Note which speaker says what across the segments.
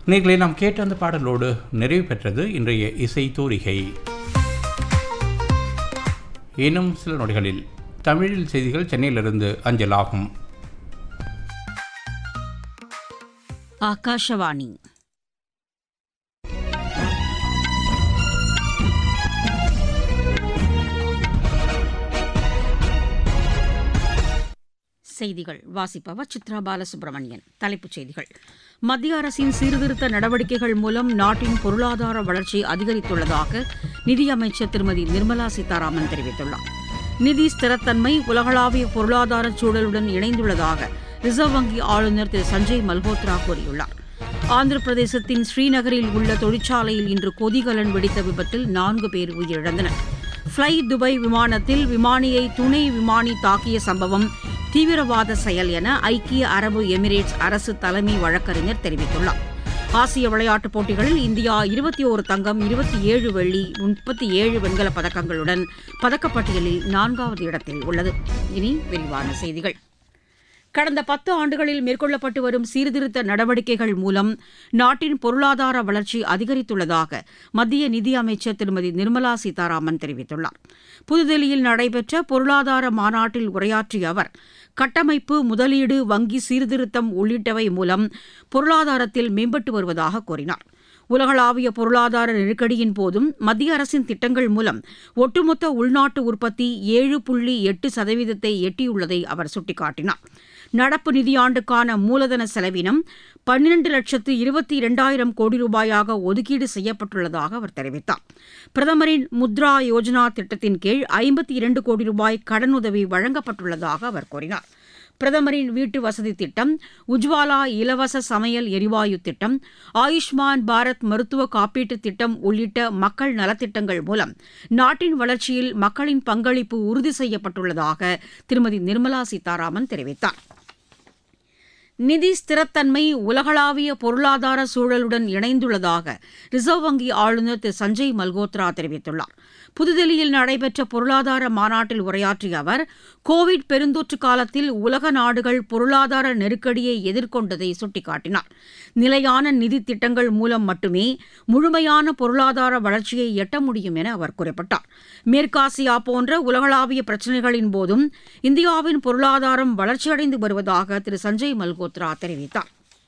Speaker 1: நேர்களை நாம் கேட்ட அந்த பாடலோடு நிறைவு பெற்றது இன்றைய இசை தூரிகை இன்னும் சில நொடிகளில் தமிழில் செய்திகள் சென்னையிலிருந்து அஞ்சலாகும்
Speaker 2: ಆಕಾಶವಾಣಿ செய்திகள் வாசிப்பவர் சித்ரா பாலசுப்ரமணியன் தலைப்புச் செய்திகள் மத்திய அரசின் சீர்திருத்த நடவடிக்கைகள் மூலம் நாட்டின் பொருளாதார வளர்ச்சி அதிகரித்துள்ளதாக நிதியமைச்சர் திருமதி நிர்மலா சீதாராமன் தெரிவித்துள்ளார் நிதி ஸ்திரத்தன்மை உலகளாவிய பொருளாதார சூழலுடன் இணைந்துள்ளதாக ரிசர்வ் வங்கி ஆளுநர் திரு சஞ்சய் மல்ஹோத்ரா கூறியுள்ளார் ஆந்திர பிரதேசத்தின் ஸ்ரீநகரில் உள்ள தொழிற்சாலையில் இன்று கொதிகலன் வெடித்த விபத்தில் நான்கு பேர் உயிரிழந்தனர் ஃப்ளை துபாய் விமானத்தில் விமானியை துணை விமானி தாக்கிய சம்பவம் தீவிரவாத செயல் என ஐக்கிய அரபு எமிரேட்ஸ் அரசு தலைமை வழக்கறிஞர் தெரிவித்துள்ளார் ஆசிய விளையாட்டுப் போட்டிகளில் இந்தியா இருபத்தி ஓரு தங்கம் இருபத்தி ஏழு வெள்ளி முப்பத்தி ஏழு வெண்கலப் பதக்கங்களுடன் பதக்கப்பட்டியலில் நான்காவது இடத்தில் உள்ளது இனி விரிவான செய்திகள் கடந்த பத்து ஆண்டுகளில் மேற்கொள்ளப்பட்டு வரும் சீர்திருத்த நடவடிக்கைகள் மூலம் நாட்டின் பொருளாதார வளர்ச்சி அதிகரித்துள்ளதாக மத்திய நிதியமைச்சர் திருமதி நிர்மலா சீதாராமன் தெரிவித்துள்ளார் புதுதில்லியில் நடைபெற்ற பொருளாதார மாநாட்டில் உரையாற்றிய அவர் கட்டமைப்பு முதலீடு வங்கி சீர்திருத்தம் உள்ளிட்டவை மூலம் பொருளாதாரத்தில் மேம்பட்டு வருவதாக கூறினார் உலகளாவிய பொருளாதார நெருக்கடியின் போதும் மத்திய அரசின் திட்டங்கள் மூலம் ஒட்டுமொத்த உள்நாட்டு உற்பத்தி ஏழு புள்ளி எட்டு சதவீதத்தை எட்டியுள்ளதை அவர் சுட்டிக்காட்டினார் நடப்பு நிதியாண்டுக்கான மூலதன செலவினம் பன்னிரண்டு லட்சத்து இருபத்தி இரண்டாயிரம் கோடி ரூபாயாக ஒதுக்கீடு செய்யப்பட்டுள்ளதாக அவர் தெரிவித்தார் பிரதமரின் முத்ரா யோஜனா திட்டத்தின் கீழ் ஐம்பத்தி இரண்டு கோடி ரூபாய் கடனுதவி வழங்கப்பட்டுள்ளதாக அவர் கூறினார் பிரதமரின் வீட்டு வசதி திட்டம் உஜ்வாலா இலவச சமையல் எரிவாயு திட்டம் ஆயுஷ்மான் பாரத் மருத்துவ காப்பீட்டு திட்டம் உள்ளிட்ட மக்கள் நலத்திட்டங்கள் மூலம் நாட்டின் வளர்ச்சியில் மக்களின் பங்களிப்பு உறுதி செய்யப்பட்டுள்ளதாக திருமதி நிர்மலா சீதாராமன் தெரிவித்தார் நிதி ஸ்திரத்தன்மை உலகளாவிய பொருளாதார சூழலுடன் இணைந்துள்ளதாக ரிசர்வ் வங்கி ஆளுநர் திரு சஞ்சய் மல்கோத்ரா தெரிவித்துள்ளார் புதுதில்லியில் நடைபெற்ற பொருளாதார மாநாட்டில் உரையாற்றிய அவர் கோவிட் பெருந்தொற்று காலத்தில் உலக நாடுகள் பொருளாதார நெருக்கடியை எதிர்கொண்டதை சுட்டிக்காட்டினார் நிலையான நிதி திட்டங்கள் மூலம் மட்டுமே முழுமையான பொருளாதார வளர்ச்சியை எட்ட முடியும் என அவர் குறிப்பிட்டார் மேற்காசியா போன்ற உலகளாவிய பிரச்சினைகளின் போதும் இந்தியாவின் பொருளாதாரம் வளர்ச்சியடைந்து வருவதாக திரு சஞ்சய் மல்கோத்ரா தெரிவித்தார்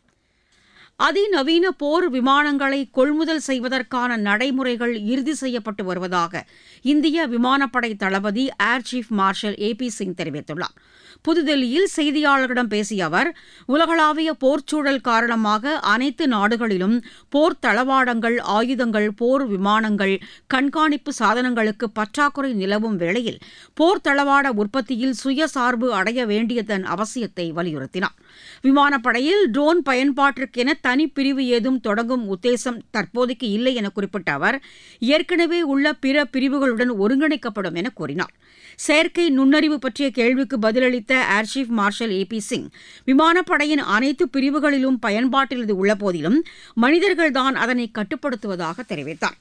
Speaker 2: அதிநவீன போர் விமானங்களை கொள்முதல் செய்வதற்கான நடைமுறைகள் இறுதி செய்யப்பட்டு வருவதாக இந்திய விமானப்படை தளபதி air chief marshal A P Singh தெரிவித்துள்ளார் புதுதில்லியில் செய்தியாளர்களிடம் பேசிய அவர் உலகளாவிய போர்ச்சூழல் காரணமாக அனைத்து நாடுகளிலும் போர் தளவாடங்கள் ஆயுதங்கள் போர் விமானங்கள் கண்காணிப்பு சாதனங்களுக்கு பற்றாக்குறை நிலவும் வேளையில் போர் தளவாட உற்பத்தியில் சுயசார்பு அடைய வேண்டியதன் அவசியத்தை வலியுறுத்தினார் விமானப்படையில் ட்ரோன் பயன்பாட்டிற்கென தனிப்பிரிவு ஏதும் தொடங்கும் உத்தேசம் தற்போதைக்கு இல்லை என குறிப்பிட்ட அவர் ஏற்கனவே உள்ள பிற பிரிவுகளுடன் ஒருங்கிணைக்கப்படும் என கூறினார் செயற்கை நுண்ணறிவு பற்றிய கேள்விக்கு பதிலளித்த air chief marshal A P Singh விமானப்படையின் அனைத்து பிரிவுகளிலும் பயன்பாட்டில் இது உள்ளபோதிலும் மனிதர்கள்தான் அதனை கட்டுப்படுத்துவதாக தெரிவித்தார்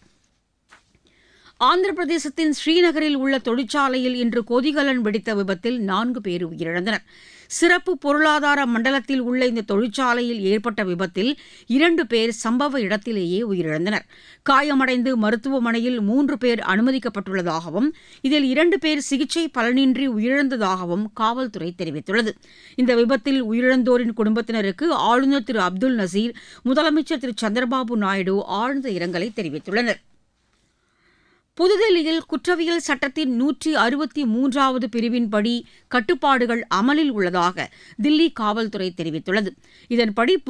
Speaker 2: ஆந்திர பிரதேசத்தின் ஸ்ரீநகரில் உள்ள தொழிற்சாலையில் இன்று கொதிகலன் வெடித்த விபத்தில் நான்கு பேர் உயிரிழந்தனர் சிறப்பு பொருளாதார மண்டலத்தில் உள்ள இந்த தொழிற்சாலையில் ஏற்பட்ட விபத்தில் இரண்டு பேர் சம்பவ இடத்திலேயே உயிரிழந்தனர் காயமடைந்து மருத்துவமனையில் மூன்று பேர் அனுமதிக்கப்பட்டுள்ளதாகவும் இதில் இரண்டு பேர் சிகிச்சை பலனின்றி உயிரிழந்ததாகவும் காவல்துறை தெரிவித்துள்ளது இந்த விபத்தில் உயிரிழந்தோரின் குடும்பத்தினருக்கு ஆளுநர் திரு அப்துல் நசீர் முதலமைச்சர் திரு சந்திரபாபு நாயுடு ஆழ்ந்த இரங்கலை தெரிவித்துள்ளனா் புதுதில்லியில் குற்றவியல் சட்டத்தின் நூற்றி அறுபத்தி மூன்றாவது பிரிவின்படி கட்டுப்பாடுகள் அமலில் உள்ளதாக தில்லி காவல்துறை தெரிவித்துள்ளது இதன்படி